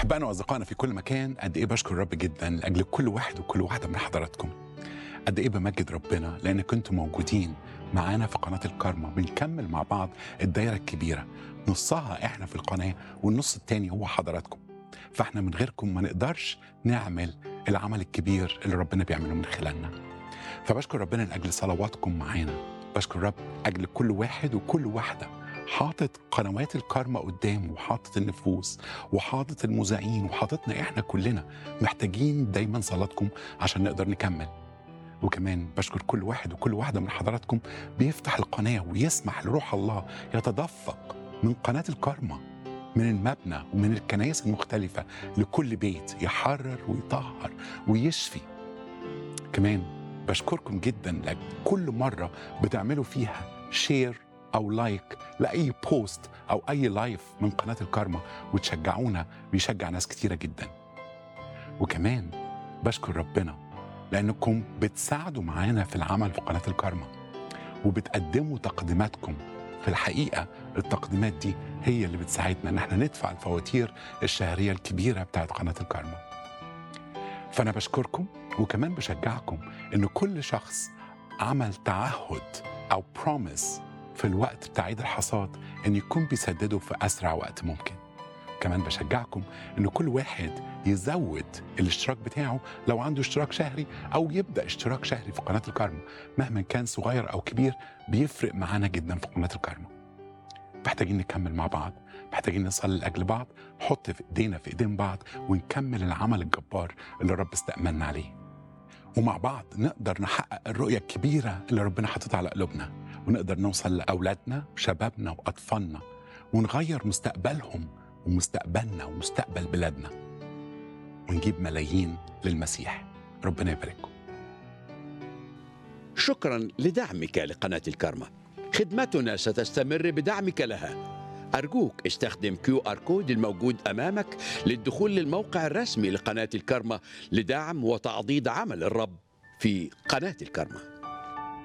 أحبائنا وأصدقائنا في كل مكان قد إيه بشكر الرب جدا لأجل كل واحد وكل واحدة من حضراتكم قد إيه بمجد ربنا لأن كنتم موجودين معانا في قناة الكارما بنكمل مع بعض الدايرة الكبيرة نصها إحنا في القناة والنص التاني هو حضراتكم فإحنا من غيركم ما نقدرش نعمل العمل الكبير اللي ربنا بيعمله من خلالنا فبشكر ربنا لأجل صلواتكم معانا بشكر الرب أجل كل واحد وكل واحدة حاطط قنوات الكارما قدامه وحاطط النفوس وحاطط المذيعين وحاططنا احنا كلنا محتاجين دايما صلاتكم عشان نقدر نكمل وكمان بشكر كل واحد وكل واحدة من حضراتكم بيفتح القناة ويسمح لروح الله يتدفق من قناة الكارما من المبنى ومن الكنائس المختلفة لكل بيت يحرر ويطهر ويشفي كمان بشكركم جدا لأجل كل مرة بتعملوا فيها شير أو لايك لأي بوست أو أي لايف من قناة الكارما وتشجعونا بيشجع ناس كتيرة جدا وكمان بشكر ربنا لأنكم بتساعدوا معانا في العمل في قناة الكارما وبتقدموا تقديماتكم في الحقيقة التقديمات دي هي اللي بتساعدنا إن احنا ندفع الفواتير الشهرية الكبيرة بتاعت قناة الكارما فأنا بشكركم وكمان بشجعكم إن كل شخص عمل تعهد أو بروميس في الوقت بتاع عيد الحصاد إن يكون بيسدده في أسرع وقت ممكن كمان بشجعكم إن كل واحد يزود الاشتراك بتاعه لو عنده اشتراك شهري أو يبدأ اشتراك شهري في قناة الكارما مهما كان صغير أو كبير بيفرق معانا جدا في قناة الكارما محتاجين نكمل مع بعض محتاجين نصلي لأجل بعض نحط في إيدينا في إيدين بعض ونكمل العمل الجبار اللي الرب استأمنا عليه ومع بعض نقدر نحقق الرؤية الكبيرة اللي ربنا حاططها على قلوبنا ونقدر نوصل لأولادنا وشبابنا وأطفالنا ونغير مستقبلهم ومستقبلنا ومستقبل بلادنا ونجيب ملايين للمسيح ربنا يبارككم شكرا لدعمك لقناة الكرمة خدمتنا ستستمر بدعمك لها أرجوك استخدم كيو آر كود الموجود أمامك للدخول للموقع الرسمي لقناة الكرمة لدعم وتعضيد عمل الرب في قناة الكرمة